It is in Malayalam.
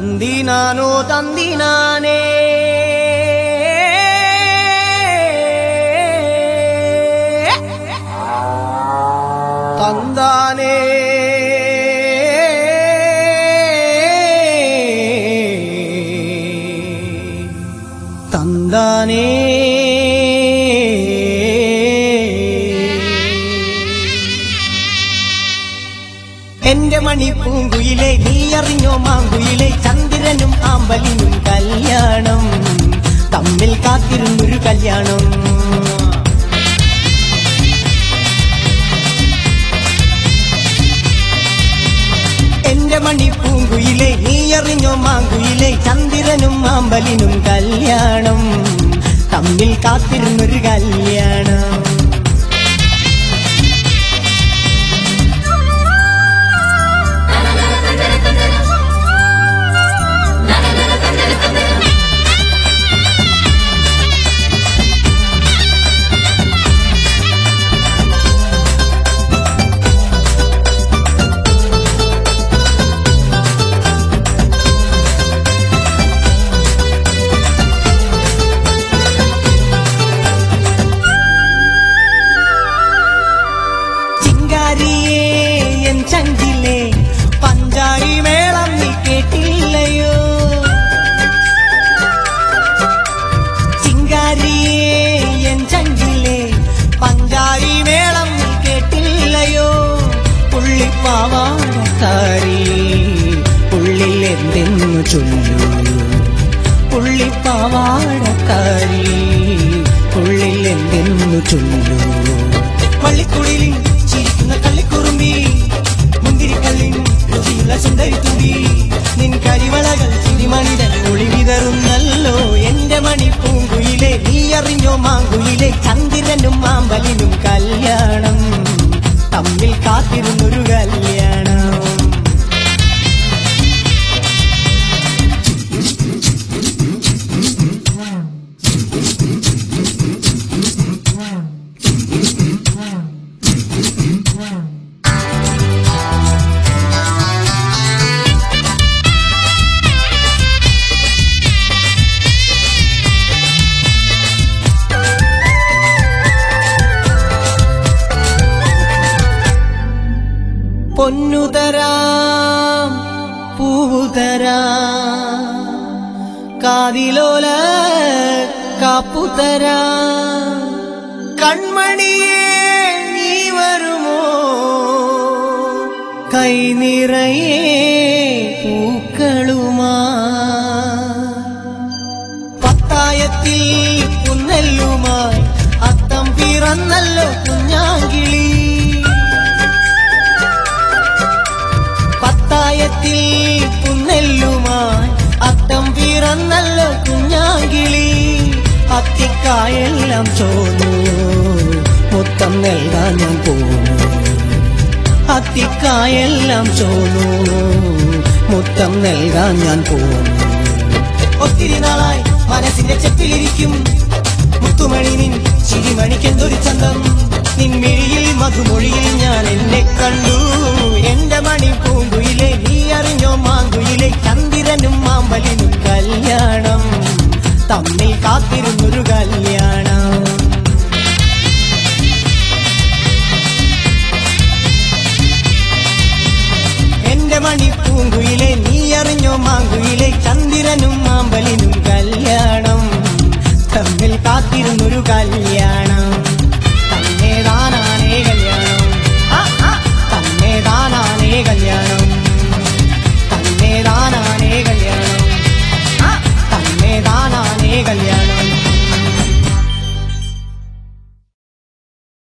തന്തിനാനോ തന്തിനാനേ തന്താനേ തന്താനേ എന്റെ മണിപ്പൂങ്കുയിലെ നീ അറിഞ്ഞോ മാങ്കുയിലെ ചന്ദ്രനും ആമ്പലിനും കല്യാണം തമ്മിൽ കാത്തിരുന്നൊരു കല്യാണം എന്റെ മണിപ്പൂങ്കുയിലെ നീ അറിഞ്ഞോ മാങ്കുയിലെ ചന്ദ്രനും ആമ്പലിനും കല്യാണം തമ്മിൽ കാത്തിരുന്നൊരു കല്യാണം ചിങ്കാരിയേ എൻ ചങ്കിലെ പഞ്ചാരി മേളം നീ കേട്ടില്ലയോ ചിങ്കാരിയേ എൻ ചങ്കിലെ പഞ്ചാരി മേളം നീ കേട്ടില്ലയോ പുള്ളിപ്പാവാടക്കാരി ഉള്ളിൽ എന്തെന്നു ചൊല്ലൂ പുള്ളിപ്പാവാടക്കാരി ഉള്ളിൽ എന്തെന്നു ചൊല്ലൂ പള്ളിക്കുടിലിൽ ചിരിക്കുന്ന കള്ളിക്കുറുമ്പി മുന്തിരിക്കല്ലിൻ രുചിയുള്ള സുന്ദരി തുമ്പി നിൻ കരിവളകൾ ചിരിമണിതൻ ഒളി വിതറുന്നല്ലോ എന്റെ മണിപ്പൂങ്കുയിലെ നീ അറിഞ്ഞോ മാങ്കുയിലെ ചന്ദ്രനും മാമ്പലിനും കല്യാണം തമ്മിൽ കാത്തിരുന്നൊരു കല്യാണം പൊന്നുതരാം പൂവുതരാം കാതിലോല കാപ്പുതരാം കൺമണിയേ നീ വരുമോ കൈ നിറയെ പൂക്കളുമാ പത്തായത്തിൽ കുന്നല്ലുമായി അത്തം പിറന്നല്ലോ കുഞ്ഞാങ്കിളി പത്തായത്തിൽ കുന്നെല്ലുമായി അത്തം പിറന്നല്ലോ കുഞ്ഞാകിളി അത്തിക്കായെല്ലാം ചോന്നു മൊത്തം നൽകാൻ ഞാൻ പോന്നു അത്തിക്കായെല്ലാം ചോന്നു മൊത്തം നൽകാൻ ഞാൻ പോന്നു ഒത്തിരി നാളായി മനസ്സിന്റെ ചെപ്പിലിരിക്കും മുത്തുമണി നിൻ ചിരിമണിക്കെന്തൊരു ചന്തം നിൻ മിഴിയിൽ മധുമൊഴിയിൽ ഞാൻ എന്നെ കണ്ടു എന്റെ മണി പൂങ്കുയിലെ നീ അറിഞ്ഞോ മാങ്കുയിലെ ചന്ദ്രനും മാമ്പലിനും കല്യാണം തമ്മിൽ കാത്തിരുന്നൊരു കല്യാണം എന്റെ മണിപ്പൂങ്കുയിലെ നീ അറിഞ്ഞോ മാങ്കുയിലെ ചന്ദ്രനും മാമ്പലിനും കല്യാണം തമ്മിൽ കാത്തിരുന്നൊരു കല്യാണം